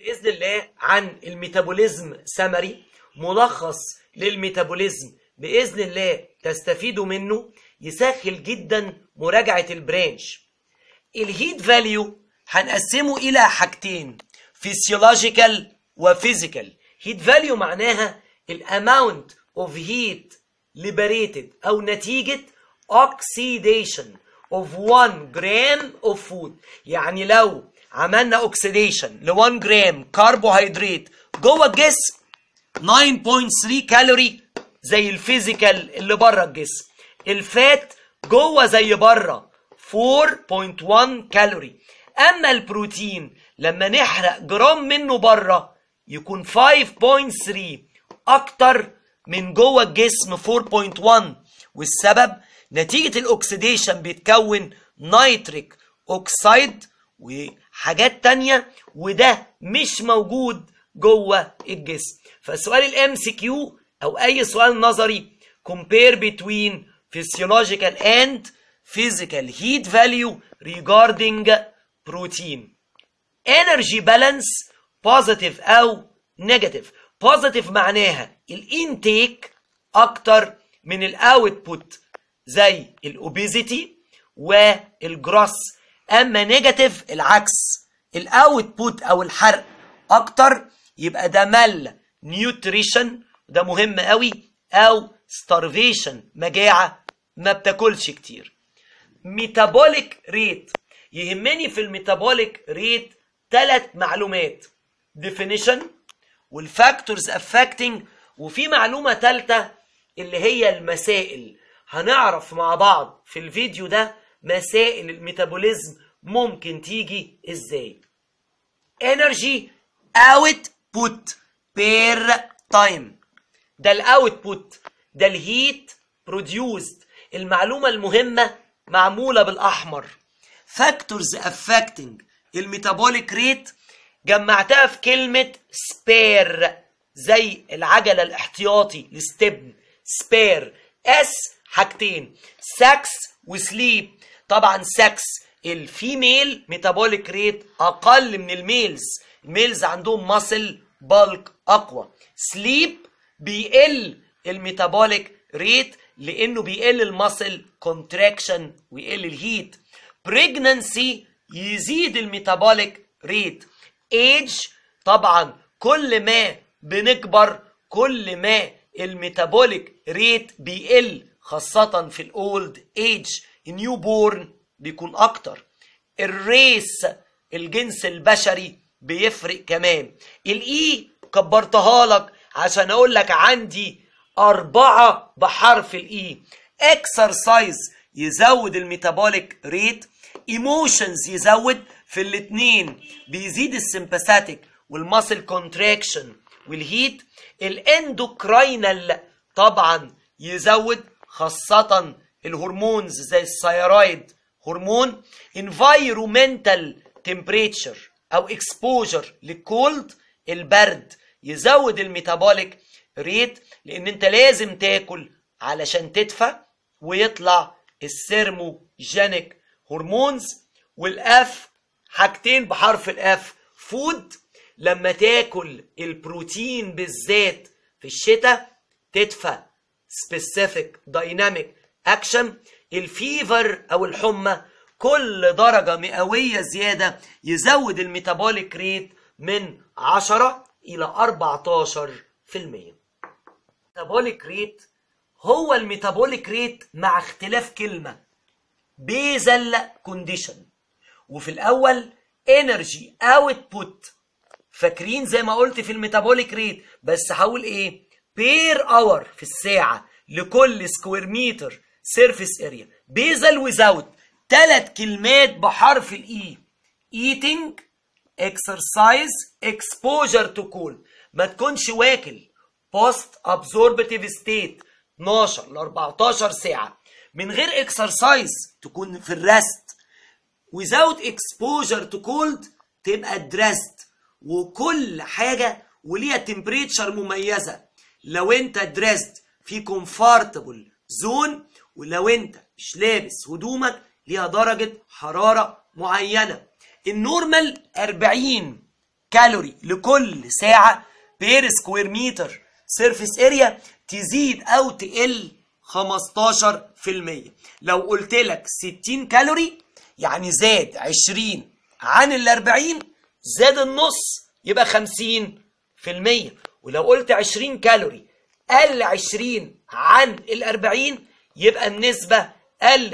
باذن الله عن الميتابوليزم سمري ملخص للميتابوليزم باذن الله تستفيدوا منه يسهل جدا مراجعه البرانش الهيت فاليو هنقسمه الى حاجتين فيسيولوجيكال وفيزيكال هيت فاليو معناها الاماونت اوف هيت liberated او نتيجه oxidation of 1 جرام of food يعني لو عملنا اوكسيديشن ل 1 جرام كربوهيدرات جوه الجسم 9.3 كالوري زي الفيزيكال اللي بره الجسم الفات جوه زي بره 4.1 كالوري اما البروتين لما نحرق جرام منه بره يكون 5.3 اكتر من جوه الجسم 4.1 والسبب نتيجة الاكسيديشن بيتكون نيتريك اوكسايد وحاجات تانية وده مش موجود جوه الجسم فسؤال الام سي كيو او اي سؤال نظري compare between physiological and physical heat value regarding protein energy balance positive او negative positive معناها الانتيك اكتر من الاوتبوت زي الاوبيزيتي والجروس اما نيجاتيف العكس الاوتبوت او الحرق اكتر يبقى ده مال نيوتريشن ده مهم قوي او ستارفيشن مجاعه ما بتاكلش كتير ميتابوليك ريت يهمني في الميتابوليك ريت ثلاث معلومات definition والفاكتورز افكتنج وفي معلومه ثالثه اللي هي المسائل هنعرف مع بعض في الفيديو ده مسائل الميتابوليزم ممكن تيجي ازاي energy output per time ده الاوتبوت ده الهيت produced المعلومه المهمه معموله بالاحمر فاكتورز افكتنج الميتابوليك ريت جمعتها في كلمة سبير زي العجلة الاحتياطي الستبن سبير اس حاجتين سكس وسليب طبعا سكس الفيميل ميتابوليك ريت اقل من الميلز الميلز عندهم ماسل بالك اقوى سليب بيقل الميتابوليك ريت لانه بيقل الماسل كونتراكشن ويقل الهيت بريجنانسي يزيد الميتابوليك ريت ايج طبعا كل ما بنكبر كل ما الميتابوليك ريت بيقل خاصة في الاولد ايج النيو بورن بيكون اكتر الريس الجنس البشري بيفرق كمان الاي كبرتها لك عشان اقول لك عندي اربعة بحرف الاي اكسرسايز يزود الميتابوليك ريت ايموشنز يزود في الاتنين بيزيد السمباثيك والماسل كونتراكشن والهيت الاندوكراينال طبعا يزود خاصة الهرمونز زي الثيرويد هرمون environmental temperature او exposure للكولد البرد يزود الميتابوليك ريت لان انت لازم تاكل علشان تدفى ويطلع السيرموجينيك هرمونز والاف حاجتين بحرف الاف فود لما تاكل البروتين بالذات في الشتاء تدفى سبيسيفيك دايناميك اكشن الفيفر او الحمى كل درجة مئوية زيادة يزود الميتابوليك ريت من 10 إلى 14% الميتابوليك ريت هو الميتابوليك ريت مع اختلاف كلمة بيزل كونديشن وفي الأول انرجي اوتبوت فاكرين زي ما قلت في الميتابوليك ريت بس هقول ايه بير اور في الساعة لكل سكوير متر سيرفيس اريا بيزل وزاوت ثلاث كلمات بحرف الاي eating exercise exposure to cold ما تكونش واكل post absorptive state 12 ل 14 ساعة من غير اكسرسايز تكون في الرست without exposure to cold تبقى درست وكل حاجة وليها تمبريتشر مميزة لو انت درست في كومفورتبل زون ولو انت مش لابس هدومك ليها درجة حرارة معينة النورمال 40 كالوري لكل ساعة بير سكوير متر سيرفيس اريا تزيد او تقل 15% لو قلت لك 60 كالوري يعني زاد 20 عن ال 40 زاد النص يبقى 50% ولو قلت 20 كالوري قل 20 عن ال 40 يبقى النسبة قل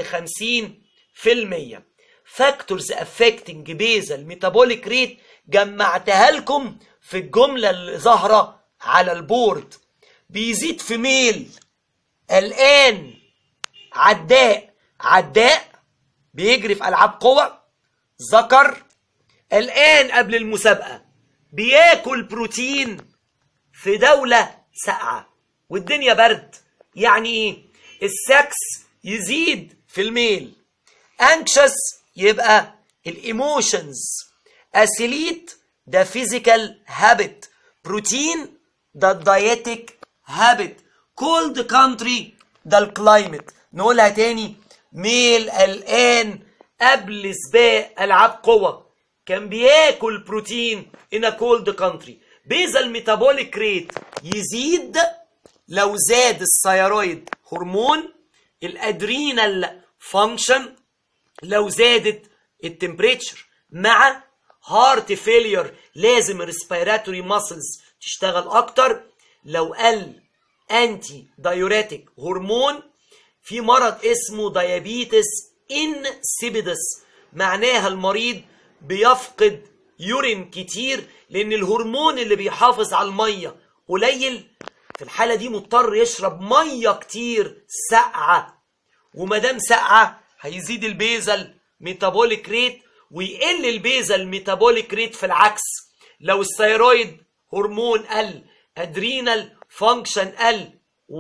50% فاكتورز افكتنج بيزل ميتابوليك ريت جمعتها لكم في الجملة اللي ظاهرة على البورد بيزيد في ميل الآن عداء عداء بيجري في ألعاب قوة ذكر الآن قبل المسابقة بياكل بروتين في دولة ساقعة والدنيا برد يعني ايه السكس يزيد في الميل anxious يبقى الايموشنز اسيليت ده فيزيكال هابت بروتين ده الدايتك هابت كولد كانتري ده الكلايمت نقولها تاني ميل الان قبل سباق العاب قوه كان بياكل بروتين in a cold country بيزل ميتابوليك ريت يزيد لو زاد الثيرويد هرمون الادرينال فانكشن لو زادت التمبريتشر مع هارت فيلير لازم الريسبيراتوري ماسلز تشتغل اكتر لو قل انتي دايوريتك هرمون في مرض اسمه ديابيتس انسيبيدس معناها المريض بيفقد يورين كتير لان الهرمون اللي بيحافظ على الميه قليل في الحاله دي مضطر يشرب ميه كتير ساقعه وما دام ساقعه هيزيد البيزل ميتابوليك ريت ويقل البيزل ميتابوليك ريت في العكس لو الثيرويد هرمون قل ادرينال فانكشن قل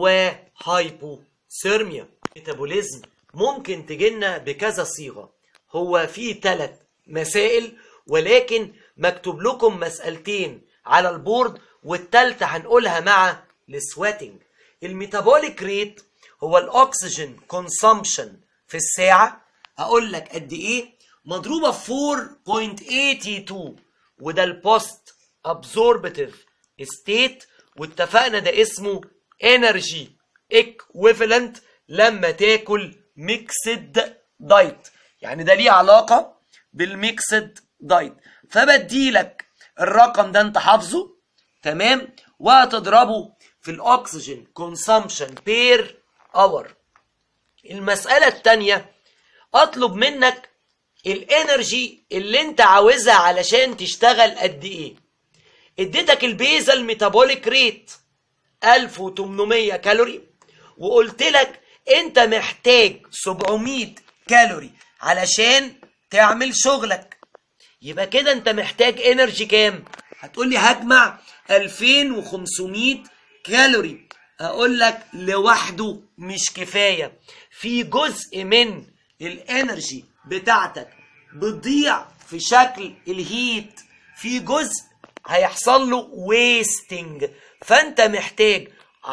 وهايبوثيرميا ميتابوليزم ممكن تجينا بكذا صيغه هو في ثلاث مسائل ولكن مكتوب لكم مسألتين على البورد والتالتة هنقولها مع السواتنج الميتابوليك ريت هو الاكسجين كونسامشن في الساعة هقول لك قد ايه مضروبة في 4.82 وده البوست ابزوربتيف ستيت واتفقنا ده اسمه انرجي ايكويفالنت لما تاكل ميكسد دايت يعني ده ليه علاقة بالميكسد دايت فبدي لك الرقم ده انت حافظه تمام وهتضربه في الاكسجين كونسامشن بير اور المسألة التانية اطلب منك الانرجي اللي انت عاوزها علشان تشتغل قد ايه اديتك البيزل ميتابوليك ريت 1800 كالوري وقلت لك انت محتاج 700 كالوري علشان تعمل شغلك يبقى كده انت محتاج انرجي كام هتقول لي هجمع 2500 كالوري اقول لك لوحده مش كفايه في جزء من الانرجي بتاعتك بتضيع في شكل الهيت في جزء هيحصل له ويستنج فانت محتاج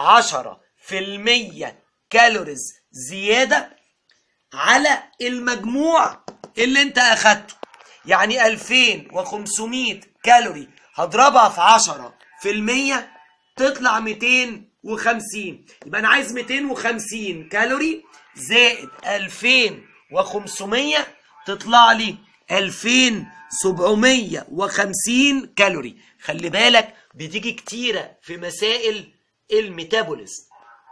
10% كالوريز زياده على المجموع اللي انت اخدته يعني 2500 كالوري هضربها في 10 في المية تطلع 250 يبقى انا عايز 250 كالوري زائد 2500 تطلع لي 2750 كالوري خلي بالك بتيجي كتيرة في مسائل الميتابوليزم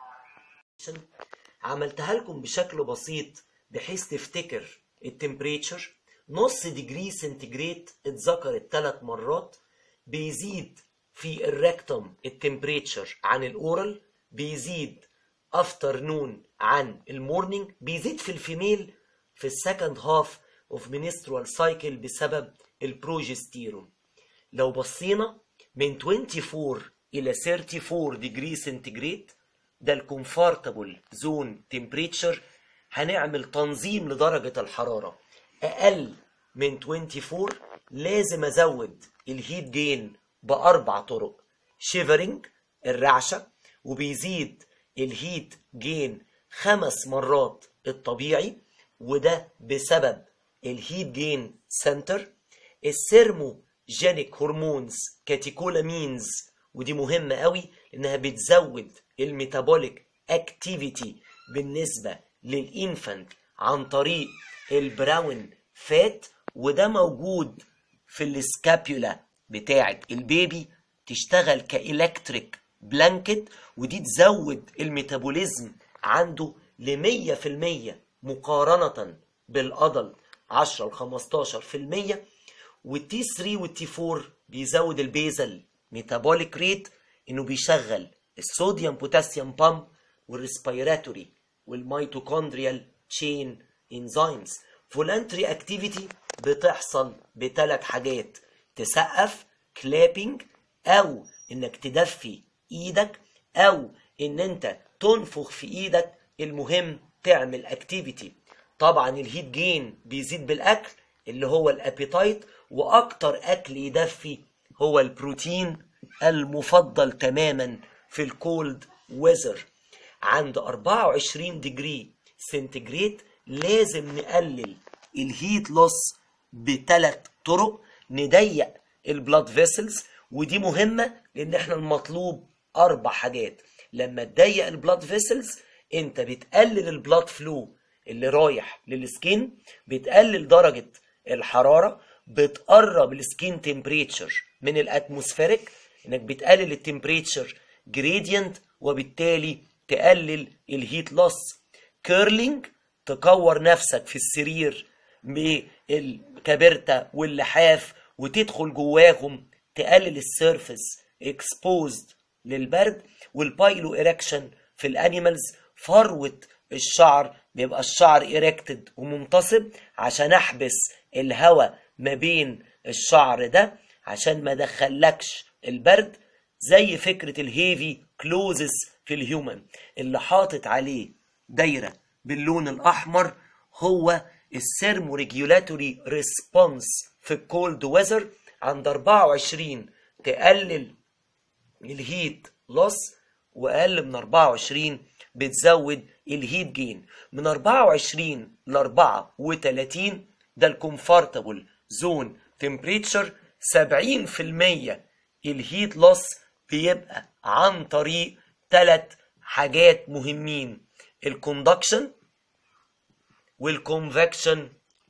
عملتها لكم بشكل بسيط بحيث تفتكر التمبريتشر نص ديجري سنتيجريد اتذكرت ثلاث مرات بيزيد في الريكتوم التمبريتشر عن الاورال بيزيد افتر نون عن المورنينج بيزيد في الفيميل في السكند هاف اوف منسترال سايكل بسبب البروجستيرون لو بصينا من 24 الى 34 ديجري سنتيجريد ده الكومفورتابل زون تمبريتشر هنعمل تنظيم لدرجة الحرارة أقل من 24 لازم أزود الهيت جين بأربع طرق شيفرنج الرعشة وبيزيد الهيت جين خمس مرات الطبيعي وده بسبب الهيت جين سنتر السيرمو جينيك هرمونز كاتيكولامينز ودي مهمة قوي لأنها بتزود الميتابوليك اكتيفيتي بالنسبة للإنفانت عن طريق البراون فات وده موجود في السكابيولا بتاعة البيبي تشتغل كإلكتريك بلانكت ودي تزود الميتابوليزم عنده لمية في المية مقارنة بالأدلت 10 ل 15% والتي 3 والتي 4 بيزود البيزل ميتابوليك ريت انه بيشغل الصوديوم بوتاسيوم بامب والريسبيراتوري والميتوكوندريال تشين انزيمز فولانتري اكتيفيتي بتحصل بثلاث حاجات تسقف كلابينج او انك تدفي ايدك او ان انت تنفخ في ايدك المهم تعمل اكتيفيتي طبعا الهيت جين بيزيد بالاكل اللي هو الابيتايت واكتر اكل يدفي هو البروتين المفضل تماما في الكولد ويزر عند 24 ديجري سنتيجريد لازم نقلل الهيت لوس بثلاث طرق نضيق البلاد فيسلز ودي مهمة لان احنا المطلوب اربع حاجات لما تضيق البلاد فيسلز انت بتقلل البلاد فلو اللي رايح للسكين بتقلل درجة الحرارة بتقرب السكين تمبريتشر من الاتموسفيريك انك بتقلل التمبريتشر جريدينت وبالتالي تقلل الهيت لوس كيرلينج تكور نفسك في السرير بالكبرتة واللحاف وتدخل جواهم تقلل السيرفس اكسبوزد للبرد والبايلو اريكشن في الانيمالز فروة الشعر بيبقى الشعر ايركتد ومنتصب عشان احبس الهواء ما بين الشعر ده عشان ما دخلكش البرد زي فكرة الهيفي كلوزس في الهيومن اللي حاطط عليه دايرة باللون الأحمر هو السيرمو ريجولاتوري ريسبونس في الكولد ويزر عند 24 تقلل الهيت لوس واقل من 24 بتزود الهيت جين من 24 ل 34 ده الكومفورتابل زون تمبريتشر 70% الهيت لوس بيبقى عن طريق ثلاث حاجات مهمين الكوندكشن والكونفكشن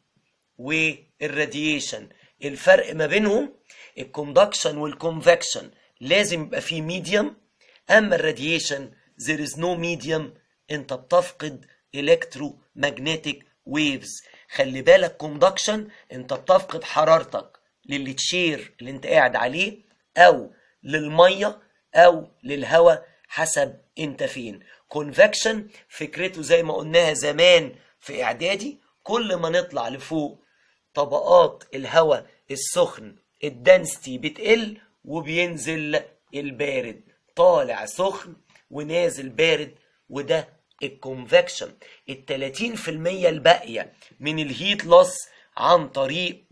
والراديشن الفرق ما بينهم الكوندكشن والكونفكشن لازم يبقى فيه ميديوم اما الراديشن there is no medium انت بتفقد electromagnetic waves خلي بالك كوندكشن انت بتفقد حرارتك للتشير اللي انت قاعد عليه او للميه او للهواء حسب انت فين كونفكشن فكرته زي ما قلناها زمان في اعدادي كل ما نطلع لفوق طبقات الهواء السخن الدنستي بتقل وبينزل البارد طالع سخن ونازل بارد وده الكونفكشن ال 30% الباقية من الهيت لوس عن طريق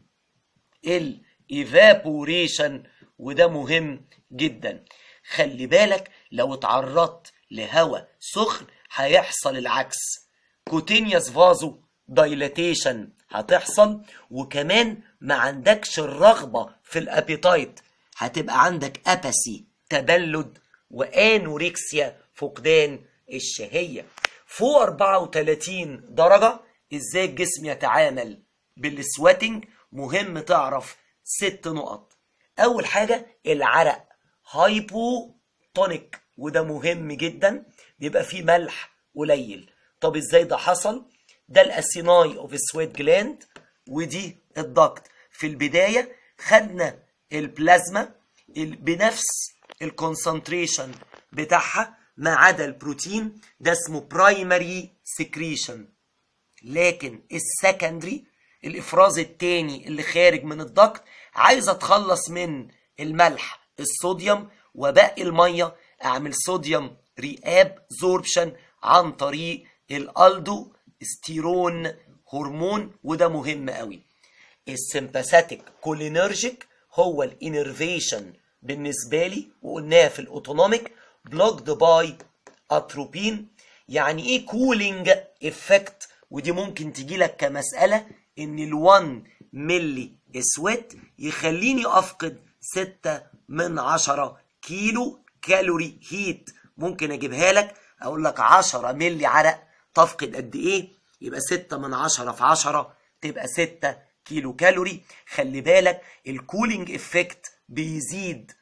الايفابوريشن وده مهم جدا خلي بالك لو اتعرضت لهواء سخن هيحصل العكس كوتينيوس فازو دايلاتيشن هتحصل وكمان ما عندكش الرغبة في الابيتايت هتبقى عندك اباسي تبلد وانوركسيا فقدان الشهية فوق 34 درجة ازاي الجسم يتعامل بالسواتنج مهم تعرف ست نقط اول حاجة العرق هايبوتونيك وده مهم جدا بيبقى فيه ملح قليل طب ازاي ده حصل ده الاسيناي اوف سويت جلاند ودي الضغط في البداية خدنا البلازما بنفس الكونسنتريشن بتاعها ما عدا البروتين ده اسمه برايمري سكريشن لكن السكندري الافراز التاني اللي خارج من الضغط عايز اتخلص من الملح الصوديوم وباقي الميه اعمل صوديوم رياب زوربشن عن طريق الالدو ستيرون هرمون وده مهم قوي السمباثيك كولينرجيك هو الانرفيشن بالنسبه لي وقلناها في الاوتونوميك بلوكد باي اتروبين يعني ايه كولينج افكت ودي ممكن تجي لك كمساله ان ال1 ملي سويت يخليني افقد 6 من 10 كيلو كالوري هيت ممكن اجيبها لك اقول لك 10 ملي عرق تفقد قد ايه يبقى 6 من 10 في 10 تبقى 6 كيلو كالوري خلي بالك الكولينج افكت بيزيد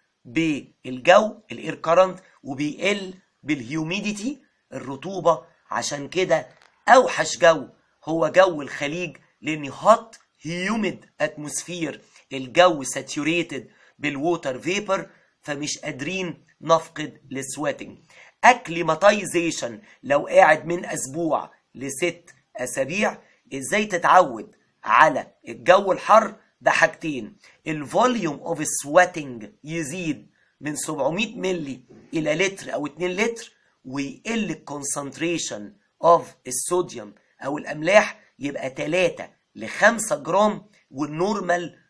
بالجو الاير كارنت وبيقل بالهيوميديتي الرطوبه عشان كده اوحش جو هو جو الخليج لان هوت هيوميد اتموسفير الجو ساتوريتد بالووتر فيبر فمش قادرين نفقد السويتنج اكليماتيزيشن لو قاعد من اسبوع لست اسابيع ازاي تتعود على الجو الحر ده حاجتين الفوليوم اوف سويتنج يزيد من 700 ملي الى لتر او 2 لتر ويقل الكونسنتريشن اوف الصوديوم او الاملاح يبقى 3 ل 5 جرام والنورمال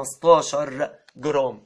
15 جرام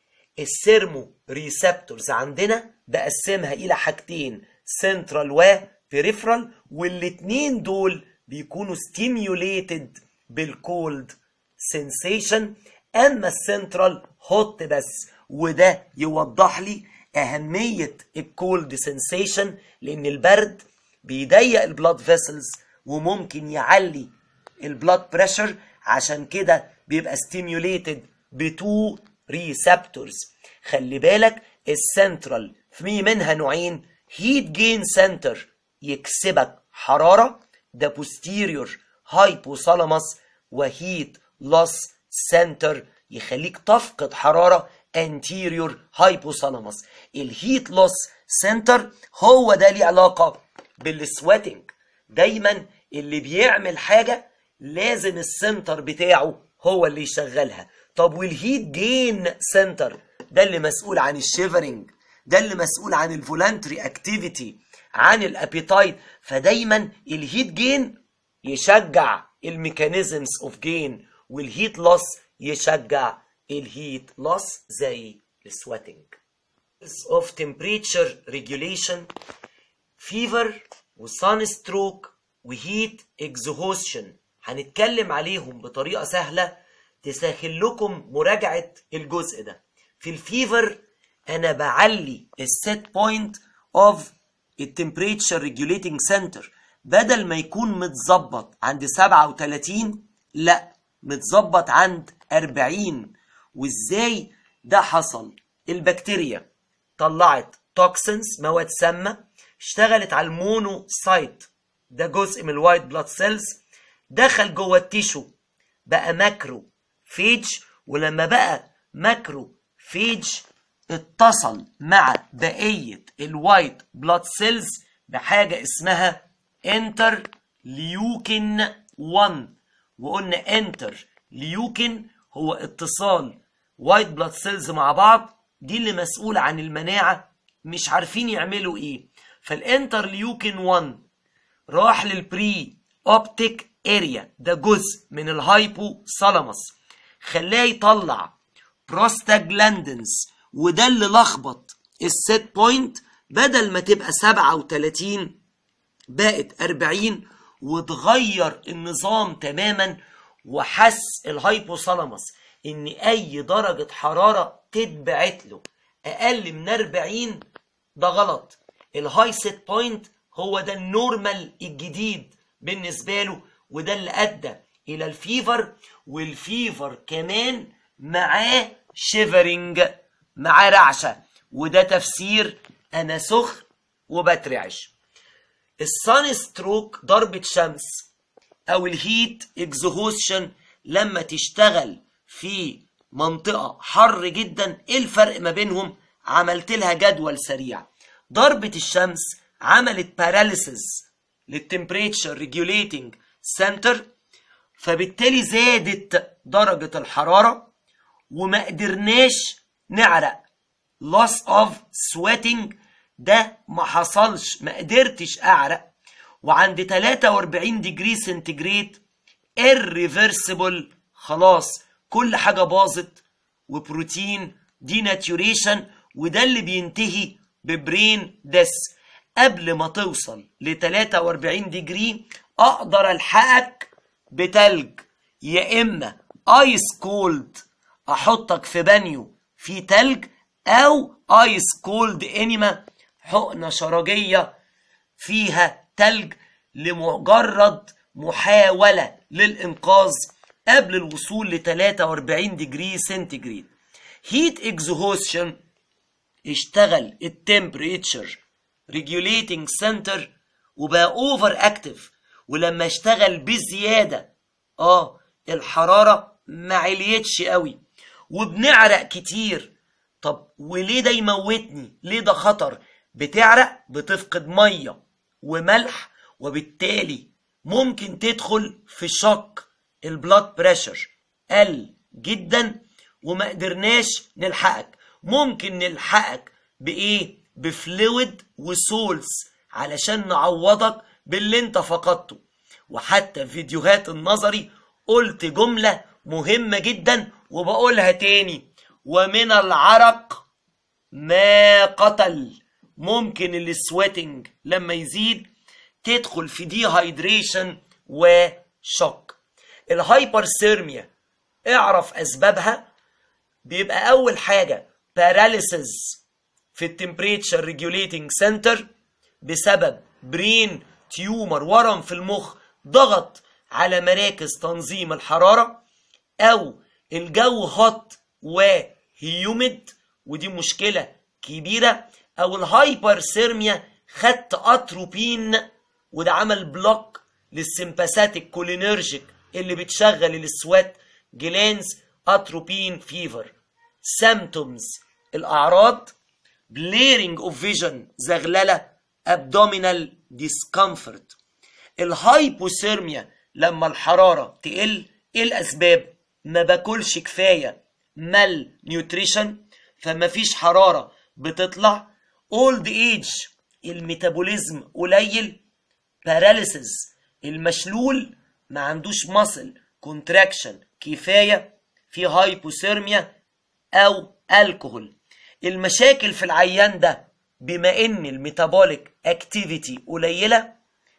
السيرمو ريسبتورز عندنا بقسمها الى حاجتين سنترال وبريفرال والاتنين دول بيكونوا ستيميوليتد بالكولد سensation اما السنترال هوت بس وده يوضح لي اهميه الكولد سensation لان البرد بيضيق البلاد فيسلز وممكن يعلي البلاد بريشر عشان كده بيبقى ستيميوليتد بتو ريسبتورز خلي بالك السنترال في منها نوعين هيت جين سنتر يكسبك حراره ده بوستيريور هايبوثالاموس وهيت لوس سنتر يخليك تفقد حراره anterior hypothalamus الهيت لوس سنتر هو ده ليه علاقه بالسويتنج دايما اللي بيعمل حاجه لازم السنتر بتاعه هو اللي يشغلها طب والهيت جين سنتر ده اللي مسؤول عن الشيفرنج ده اللي مسؤول عن الفولانتري اكتيفيتي عن الابيتايت فدايما الهيت جين يشجع الميكانيزمز اوف جين والهيت لوس يشجع الهيت لوس زي السويتنج of temperature regulation fever وسان ستروك وهيت اكزهوشن هنتكلم عليهم بطريقه سهله تسهل لكم مراجعه الجزء ده في الفيفر انا بعلي السيت بوينت اوف التمبريتشر ريجوليتنج سنتر بدل ما يكون متظبط عند 37 لا متظبط عند 40 وازاي ده حصل البكتيريا طلعت توكسنز مواد سامه اشتغلت على المونوسايت ده جزء من الوايت بلاد سيلز دخل جوه التيشو بقى ماكرو فيج ولما بقى ماكرو فيج اتصل مع بقية الوايت بلاد سيلز بحاجة اسمها انتر ليوكين 1 وقلنا انتر ليوكين هو اتصال وايت بلاد سيلز مع بعض دي اللي مسؤولة عن المناعة مش عارفين يعملوا ايه فالانتر ليوكين 1 راح للبري اوبتيك اريا ده جزء من الهايبو ثالاموس خلاه يطلع بروستاجلاندنز وده اللي لخبط السيت بوينت بدل ما تبقى 37 بقت 40 وتغير النظام تماما وحس الهايبوثالاموس ان اي درجة حرارة تتبعت له اقل من 40 ده غلط الهاي سيت بوينت هو ده النورمال الجديد بالنسبة له وده اللي ادى الى الفيفر والفيفر كمان معاه شيفرنج معاه رعشة وده تفسير انا سخن وبترعش السان ستروك ضربة شمس او الهيت اكزهوشن لما تشتغل في منطقة حر جدا ايه الفرق ما بينهم عملت لها جدول سريع ضربة الشمس عملت باراليسيس للتمبريتشر ريجوليتنج سنتر فبالتالي زادت درجة الحرارة وما قدرناش نعرق loss of sweating ده ما حصلش ما قدرتش اعرق وعند 43 ديجري سنتيجريد irreversible خلاص كل حاجة باظت وبروتين دي ناتيوريشن وده اللي بينتهي ببرين ديس قبل ما توصل ل 43 ديجري اقدر الحقك بتلج يا اما ايس كولد احطك في بانيو في تلج او ايس كولد انيما حقنة شرجية فيها تلج لمجرد محاولة للإنقاذ قبل الوصول ل 43 ديجري سنتيجريد هيت اكزهوشن اشتغل التمبريتشر ريجوليتنج سنتر وبقى اوفر اكتف ولما اشتغل بزياده اه الحراره ما عليتش قوي وبنعرق كتير طب وليه ده يموتني ليه ده خطر بتعرق بتفقد ميه وملح وبالتالي ممكن تدخل في شك البلاد بريشر قل جدا وما قدرناش نلحقك ممكن نلحقك بايه بفلويد وسولز علشان نعوضك باللي انت فقدته وحتى في فيديوهات النظري قلت جملة مهمة جدا وبقولها تاني ومن العرق ما قتل ممكن السويتنج لما يزيد تدخل في دي هايدريشن وشوك الهايبرثيرميا اعرف اسبابها بيبقى اول حاجه باراليسيس في التمبريتشر ريجوليتنج سنتر بسبب برين تيومر ورم في المخ ضغط على مراكز تنظيم الحراره او الجو هوت وهيوميد ودي مشكله كبيره او الهايبرثيرميا خدت اتروبين وده عمل بلوك للسمباثيك كولينرجيك اللي بتشغل السوات جلانز اتروبين فيفر سيمتومز الاعراض بليرنج اوف فيجن زغلله ابدومينال ديسكمفورت الهايبوثيرميا لما الحراره تقل ايه الاسباب ما باكلش كفايه مال نيوتريشن فما فيش حراره بتطلع اولد ايج الميتابوليزم قليل باراليسيس المشلول ما عندوش ماسل كونتراكشن كفايه في هايبوثيرميا او الكحول المشاكل في العيان ده بما ان الميتابوليك اكتيفيتي قليله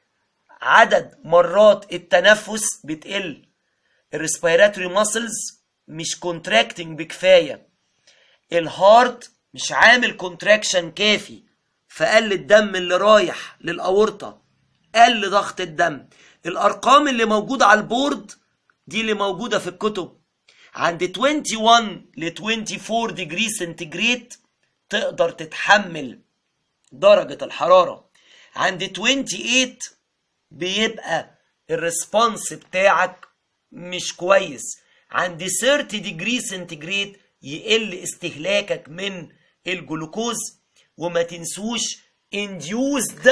عدد مرات التنفس بتقل الريسبيراتوري ماسلز مش كونتراكتنج بكفايه الهارت مش عامل كونتراكشن كافي فقل الدم اللي رايح للاورطه قل ضغط الدم الارقام اللي موجوده على البورد دي اللي موجوده في الكتب عند 21 ل 24 ديجري سنتيجريد تقدر تتحمل درجة الحرارة عند 28 بيبقى الريسبونس بتاعك مش كويس عند 30 ديجري سنتيجريد يقل استهلاكك من الجلوكوز وما تنسوش induced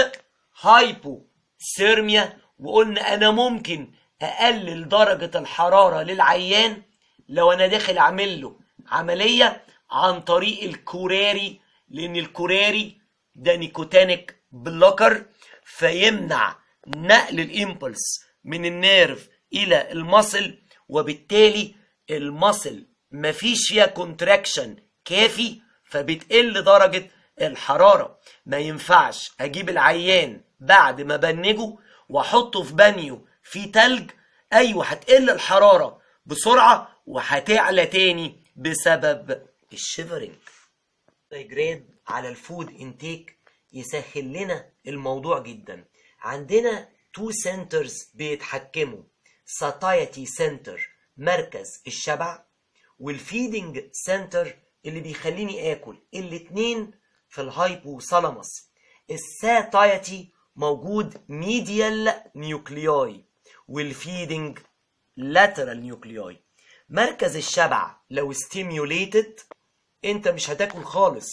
hypothermia وقلنا انا ممكن اقلل درجة الحرارة للعيان لو انا داخل اعمل له عملية عن طريق الكوراري لان الكوراري ده نيكوتينيك بلوكر فيمنع نقل الامبلس من النيرف الى المصل وبالتالي المصل مفيش فيها كونتراكشن كافي فبتقل درجة الحرارة ما ينفعش اجيب العيان بعد ما بنجه واحطه في بانيو في تلج ايوه هتقل الحرارة بسرعة وهتعلى تاني بسبب الشيفرنج دايجرام على الفود انتيك يسهل لنا الموضوع جدا عندنا تو سنترز بيتحكموا ساتايتي سنتر مركز الشبع والفيدنج سنتر اللي بيخليني اكل الاتنين في الهايبوثالاموس الساتايتي موجود ميديال نيوكلياي والفيدنج لاترال نيوكلياي مركز الشبع لو ستيميوليتد انت مش هتاكل خالص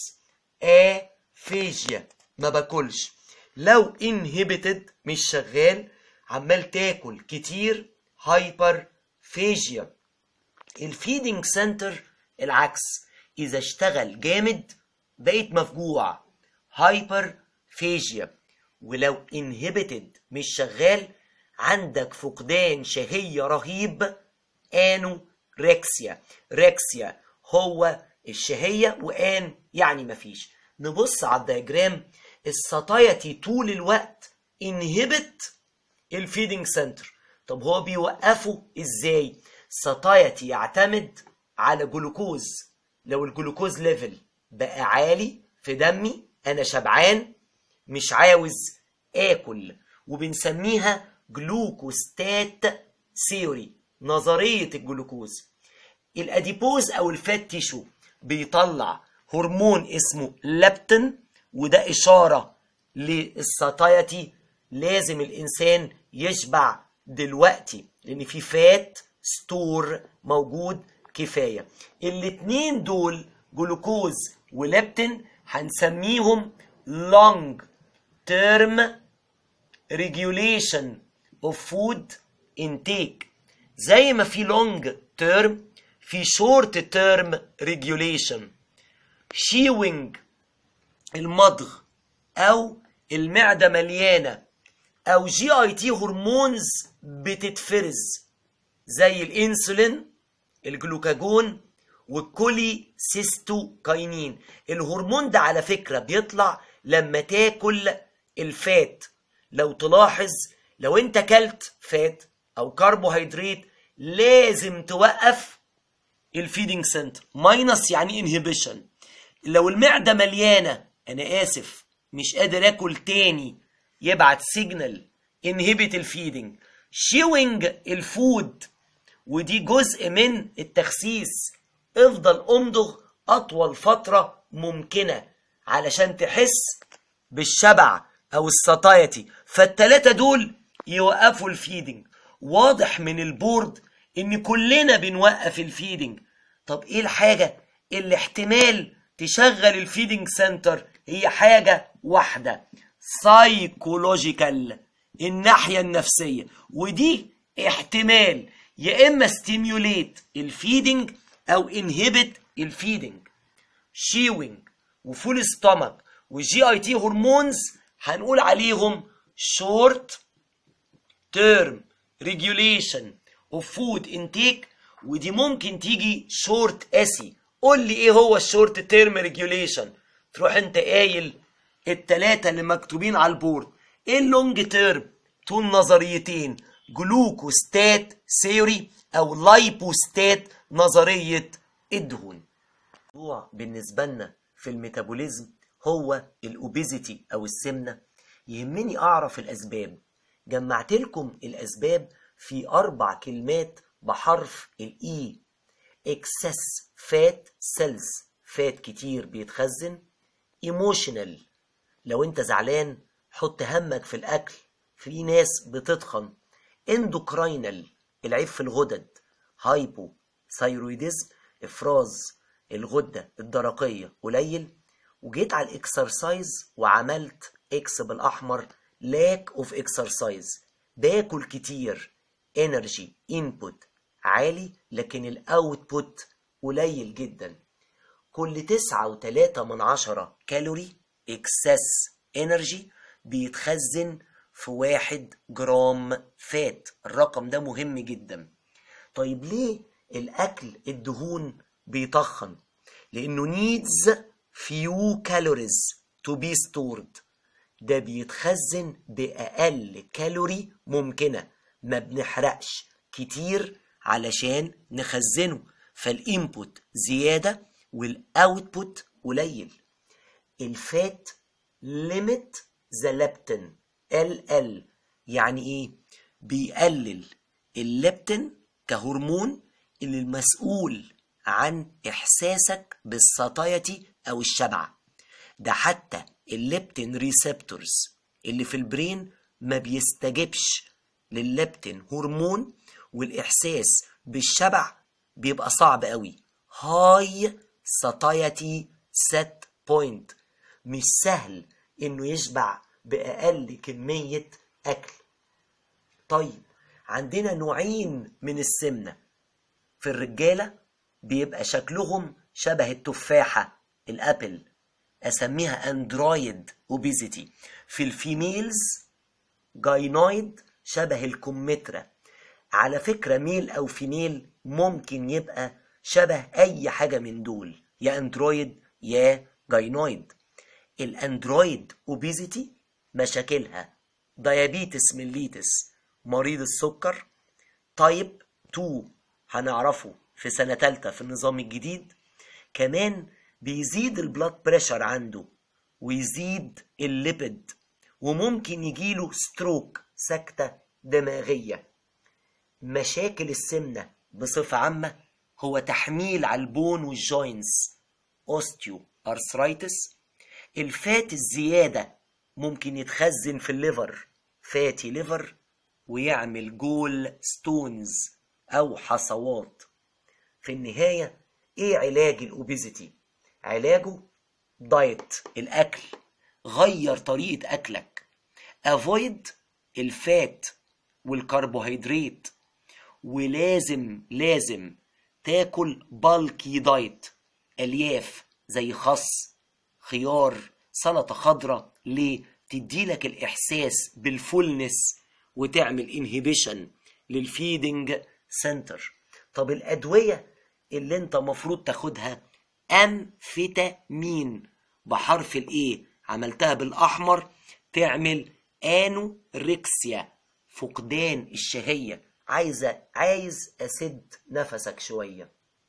افيجيا ما باكلش لو انهبيتد مش شغال عمال تاكل كتير هايبر فيجيا الفيدنج سنتر العكس اذا اشتغل جامد بقيت مفجوع هايبر فيجيا ولو انهبيتد مش شغال عندك فقدان شهية رهيب انو ريكسيا ريكسيا هو الشهية وان يعني مفيش نبص على الدياجرام الساتايتي طول الوقت انهبت الفيدنج سنتر طب هو بيوقفه ازاي ساتايتي يعتمد على جلوكوز لو الجلوكوز ليفل بقى عالي في دمي انا شبعان مش عاوز اكل وبنسميها جلوكوستات ثيوري نظريه الجلوكوز الاديبوز او الفات تيشو بيطلع هرمون اسمه لابتن وده اشاره للساتايتي لازم الانسان يشبع دلوقتي لان في فات ستور موجود كفايه الاتنين دول جلوكوز ولابتن هنسميهم long term regulation of food intake زي ما في long term في short term regulation شيوينج المضغ او المعده مليانه او جي اي تي هرمونز بتتفرز زي الانسولين الجلوكاجون والكولي سيستوكاينين الهرمون ده على فكره بيطلع لما تاكل الفات لو تلاحظ لو انت كلت فات او كربوهيدرات لازم توقف الفيدنج سنتر ماينس يعني انهبيشن لو المعده مليانه انا اسف مش قادر اكل تاني يبعت سيجنال انهبت الفيدنج شيوينج الفود ودي جزء من التخسيس افضل امضغ اطول فتره ممكنه علشان تحس بالشبع او الساتايتي فالتلاتة دول يوقفوا الفيدنج واضح من البورد ان كلنا بنوقف الفيدنج طب ايه الحاجة اللي احتمال تشغل الفيدنج سنتر هي حاجة واحدة سايكولوجيكال الناحية النفسية ودي احتمال يا اما ستيميوليت الفيدنج او انهبت الفيدنج شيوينج وفول ستومك والجي اي تي هرمونز هنقول عليهم شورت تيرم ريجوليشن اوف فود انتيك ودي ممكن تيجي شورت اسي قول لي ايه هو الشورت تيرم ريجوليشن تروح انت قايل التلاتة اللي مكتوبين على البورد ايه اللونج تيرم طول نظريتين جلوكوستات ثيوري او لايبوستات نظرية الدهون الموضوع بالنسبة لنا في الميتابوليزم هو الاوبيزيتي او السمنة يهمني اعرف الاسباب جمعت لكم الاسباب في اربع كلمات بحرف الاي اكسس فات سيلز فات كتير بيتخزن ايموشنال لو انت زعلان حط همك في الاكل في ناس بتتخن اندوكراينال العيب في الغدد هايبو ثايرويدزم افراز الغده الدرقيه قليل وجيت على الاكسرسايز وعملت اكس بالاحمر لاك اوف اكسرسايز باكل كتير انرجي انبوت عالي لكن الاوتبوت قليل جدا كل تسعة وتلاتة من عشرة كالوري اكسس انرجي بيتخزن في واحد جرام فات الرقم ده مهم جدا طيب ليه الاكل الدهون بيتخن لانه needs few calories to be stored ده بيتخزن بأقل كالوري ممكنة ما بنحرقش كتير علشان نخزنه فالإنبوت زيادة والأوتبوت قليل الفات ليميت ذا ليبتين ال ال يعني ايه بيقلل الليبتين كهرمون اللي المسؤول عن احساسك بالساتايتي او الشبع ده حتى الليبتين ريسبتورز اللي في البرين ما بيستجبش للليبتين هرمون والاحساس بالشبع بيبقى صعب قوي هاي ساتايتي سيت بوينت مش سهل انه يشبع باقل كميه اكل طيب عندنا نوعين من السمنه في الرجاله بيبقى شكلهم شبه التفاحه الابل اسميها اندرويد اوبيزيتي في الفيميلز جاينويد شبه الكمثرى على فكرة ميل أو فيميل ممكن يبقى شبه أي حاجة من دول يا أندرويد يا جاينويد الأندرويد أوبيزيتي مشاكلها ديابيتس ميليتس مريض السكر تايب 2 هنعرفه في سنة تالتة في النظام الجديد كمان بيزيد البلاد بريشر عنده ويزيد الليبيد وممكن يجيله ستروك سكتة دماغية مشاكل السمنة بصفة عامة هو تحميل على البون والجوينتس اوستيو ارثرايتس الفات الزيادة ممكن يتخزن في الليفر فاتي ليفر ويعمل جول ستونز او حصوات في النهاية ايه علاج الاوبيزيتي علاجه دايت الاكل غير طريقة اكلك افويد الفات والكربوهيدرات ولازم لازم تاكل بالكي دايت الياف زي خس خيار سلطة خضراء ليه تديلك الإحساس بالفولنس وتعمل انهبيشن للفيدنج سنتر طب الأدوية اللي انت مفروض تاخدها أمفيتامين بحرف الإيه عملتها بالأحمر تعمل أنوركسيا فقدان الشهية عايزة عايز أسد نفسك شوية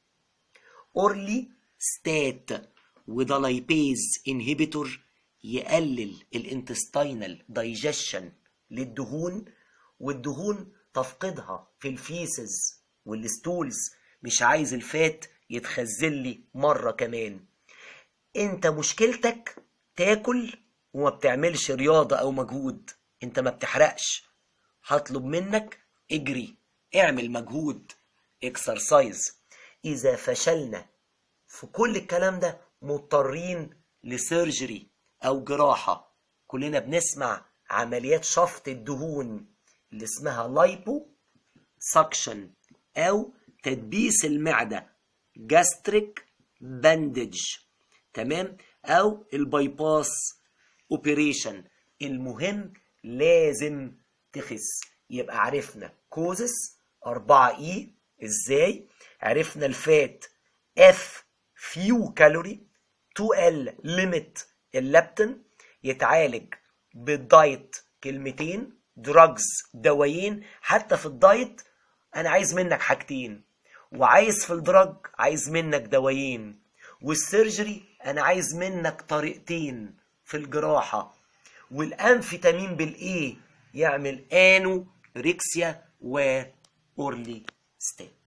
أورلي ستات وده لايبيز انهبيتور يقلل الانتستينال دايجيشن للدهون والدهون تفقدها في الفيسز والستولز مش عايز الفات يتخزن لي مرة كمان انت مشكلتك تاكل وما بتعملش رياضة او مجهود انت ما بتحرقش هطلب منك اجري اعمل مجهود اكسرسايز اذا فشلنا في كل الكلام ده مضطرين لسيرجري او جراحة كلنا بنسمع عمليات شفط الدهون اللي اسمها لايبو سكشن او تدبيس المعدة جاستريك باندج تمام او البايباس اوبريشن المهم لازم تخس يبقى عرفنا كوزس 4 اي ازاي عرفنا الفات اف فيو كالوري 2 ال ليميت اللابتن يتعالج بالدايت كلمتين دراجز دوايين حتى في الدايت انا عايز منك حاجتين وعايز في الدراج عايز منك دوايين والسيرجري انا عايز منك طريقتين في الجراحة والانفيتامين بالايه يعمل انو ريكسيا و اورلي ستات